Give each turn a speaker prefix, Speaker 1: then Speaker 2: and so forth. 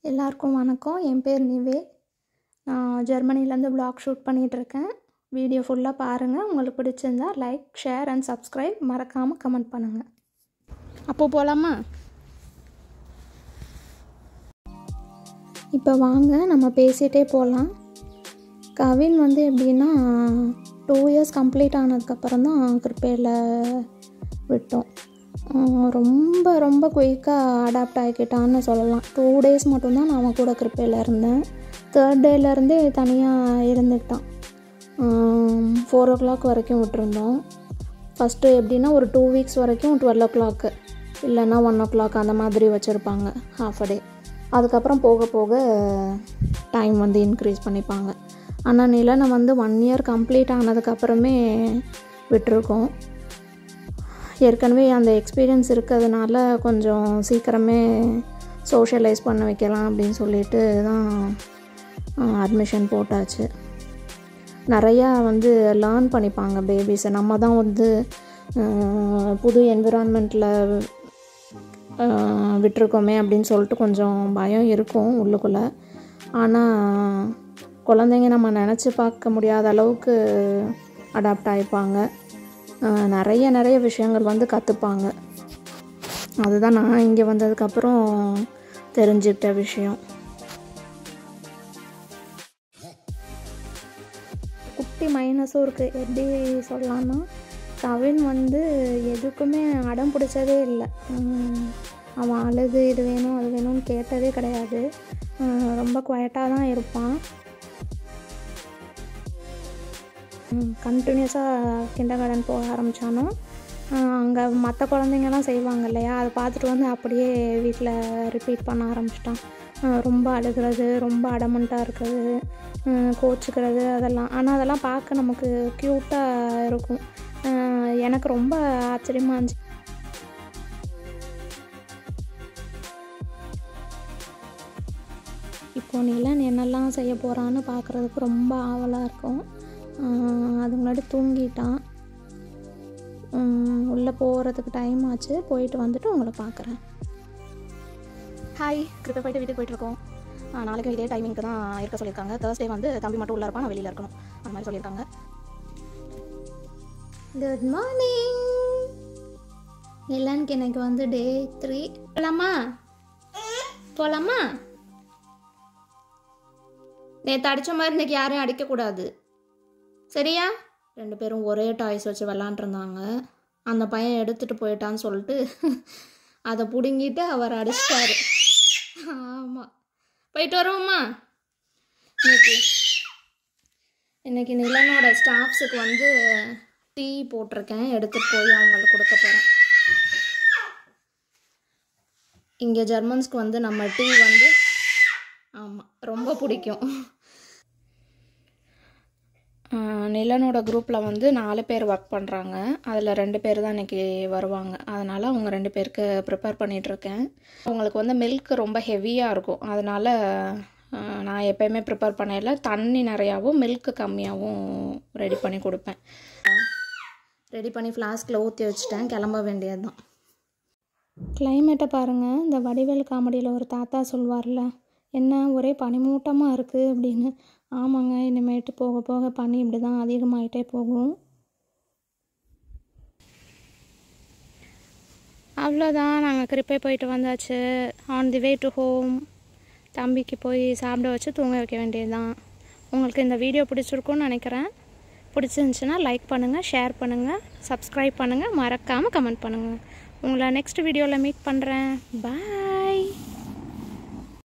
Speaker 1: எல்லாருக்கும் வணக்கம் என் பேர் நிவே நான் ஜெர்மனிலேருந்து vlog ஷூட் பண்ணிகிட்ருக்கேன் வீடியோ ஃபுல்லாக பாருங்கள் உங்களுக்கு பிடிச்சிருந்தா லைக் ஷேர் அண்ட் சப்ஸ்கிரைப் மறக்காமல் கமெண்ட் பண்ணுங்கள் அப்போ போகலாமா இப்போ வாங்க நம்ம பேசிகிட்டே போகலாம் கவின் வந்து எப்படின்னா டூ இயர்ஸ் கம்ப்ளீட் ஆனதுக்கப்புறம் தான் கிரிப்பேரில் விட்டோம் ஆஹ் ரொம்ப ரொம்ப குயிக்காக அடாப்ட் ஆகிக்கிட்டான்னு சொல்லலாம் டூ டேஸ் மட்டும்தான் நான் அவன் கூட கிரிப்பேல இருந்தேன் தேர்ட் டேலேருந்தே தனியாக இருந்துக்கிட்டான் ஃபோர் ஓ கிளாக் வரைக்கும் விட்டுருந்தோம் ஃபஸ்ட்டு எப்படின்னா ஒரு டூ வீக்ஸ் வரைக்கும் டுவெல் ஓ கிளாக்கு இல்லைன்னா ஒன் ஓ கிளாக் அந்த மாதிரி வச்சுருப்பாங்க ஹாஃப் அ டே அதுக்கப்புறம் போக போக டைம் வந்து இன்க்ரீஸ் பண்ணிப்பாங்க ஆனால் நிலனை வந்து ஒன் இயர் கம்ப்ளீட் ஆனதுக்கப்புறமே விட்டுருக்கோம் ஏற்கனவே அந்த எக்ஸ்பீரியன்ஸ் இருக்கிறதுனால கொஞ்சம் சீக்கிரமே சோஷியலைஸ் பண்ண வைக்கலாம் அப்படின்னு சொல்லிட்டு தான் அட்மிஷன் போட்டாச்சு நிறையா வந்து லேர்ன் பண்ணிப்பாங்க பேபிஸை நம்ம தான் வந்து ஆஹ், புது என்விரான்மெண்ட்டில் விட்டுருக்கோமே அப்படின்னு சொல்லிட்டு கொஞ்சம் பயம் இருக்கும் உள்ளுக்குள்ளே ஆனால் குழந்தைங்க நம்ம நினச்சி பார்க்க முடியாத அளவுக்கு அடாப்ட் ஆகிப்பாங்க ஆஹ், நிறைய நிறைய விஷயங்கள் வந்து கற்றுப்பாங்க அதுதான் நான் இங்கே வந்ததுக்கப்புறம் தெரிஞ்சுக்கிட்ட விஷயம் குட்டி மைனஸும் இருக்குது எப்படி சொல்லலாம்னா கவின் வந்து எதுக்குமே அடம் பிடிச்சதே இல்லை உம், அவன் அழுது இது வேணும் அது வேணும்னு கேட்டதே கிடையாது உம், ரொம்ப குவைட்டாக தான் இருப்பான் கண்டினியூஸாக கிண்டர் கார்டன் போக ஆரம்பித்தானோ அங்கே மற்ற குழந்தைங்கலாம் செய்வாங்க இல்லையா அதை பார்த்துட்டு வந்து அப்படியே வீட்டில் ரிப்பீட் பண்ண ஆரம்பிச்சிட்டான் அஹ் ரொம்ப அழுகிறது ரொம்ப அடமண்ட்டாக இருக்கிறது அஹ் கோச்சிக்கிறது அதெல்லாம் ஆனால் அதெல்லாம் பார்க்க நமக்கு க்யூட்டாக இருக்கும் அஹ் எனக்கு ரொம்ப ஆச்சரியமாக இருந்துச்சு இப்போ நிலன் என்னெல்லாம் செய்ய போகிறான்னு பார்க்குறதுக்கு ரொம்ப ஆவலாக இருக்கும் அஹ் அது முன்னாடி தூங்கிட்டான் உள்ளே போகிறதுக்கு டைம் ஆச்சு போயிட்டு வந்துட்டு உங்களை பார்க்குறேன் ஹாய் கிருப்பை போயிட்டு வீட்டுக்கு போயிட்டுருக்கோம் நாளைக்கு இதே டைமிங்க்கு தான் இருக்க சொல்லியிருக்காங்க தேர்ஸ்டே வந்து தம்பி மட்டும் உள்ளே இருப்பான் நான் வெளியில் இருக்கணும் அந்த மாதிரி சொல்லியிருக்காங்க குட் மார்னிங் நிலனுக்கு எனக்கு வந்து டே த்ரீ போகலாமா போகலாமா நேற்று அடித்த மாதிரி இன்னைக்கு யாரையும் அடிக்கக்கூடாது சரியா ரெண்டு பேரும் ஒரே டாய்ஸ் வச்சு விளாண்டுருந்தாங்க அந்த பையன் எடுத்துகிட்டு போயிட்டான்னு சொல்லிட்டு அதை பிடுங்கிட்டு அவர் அடிச்சிட்டாரு ஆமாம் போயிட்டு வருவோம்மா இன்னைக்கு இன்னைக்கு நிலனோட ஸ்டாஃப்ஸுக்கு வந்து டீ போட்டிருக்கேன் எடுத்துகிட்டு போய் அவங்களுக்கு கொடுக்க போகிறேன் இங்கே ஜெர்மன்ஸ்க்கு வந்து நம்ம டீ வந்து ஆமாம் ரொம்ப பிடிக்கும் ஆஹ் நிலனோட குரூப்பில் வந்து நாலு பேர் ஒர்க் பண்ணுறாங்க அதில் ரெண்டு பேர் தான் இன்றைக்கி வருவாங்க அதனால் அவங்க ரெண்டு பேருக்கு ப்ரிப்பேர் பண்ணிகிட்ருக்கேன் அவங்களுக்கு வந்து மில்க் ரொம்ப ஹெவியாக இருக்கும் அதனால் ஆஹ் நான் எப்போயுமே ப்ரிப்பேர் பண்ணையில் தண்ணி நிறையாவும் மில்க் கம்மியாகவும் ரெடி பண்ணி கொடுப்பேன் ரெடி பண்ணி ஃப்ளாஸ்கில் ஊற்றி வச்சுட்டேன் கிளம்ப வேண்டியது தான் கிளைமேட்டை பாருங்கள் இந்த வடிவேல் காமெடியில் ஒரு தாத்தா சொல்வார்ல என்ன ஒரே பனிமூட்டமாக இருக்குது அப்படின்னு ஆமாங்க இனிமேட்டு போக போக பனி இப்படி தான் அதிகமாகிட்டே போகும் அவ்வளோதான் நாங்கள் கிரிப்பே போயிட்டு வந்தாச்சு on the way to home தம்பிக்கு போய் சாப்பிட வச்சு தூங்க வைக்க வேண்டியது தான் உங்களுக்கு இந்த வீடியோ பிடிச்சிருக்கும்னு நினைக்கிறேன் பிடிச்சிருந்துச்சுன்னா லைக் பண்ணுங்கள் ஷேர் பண்ணுங்கள் சப்ஸ்கிரைப் பண்ணுங்கள் மறக்காமல் கமெண்ட் பண்ணுங்கள் உங்களை நெக்ஸ்ட் வீடியோவில் மீட் பண்ணுறேன் பாய்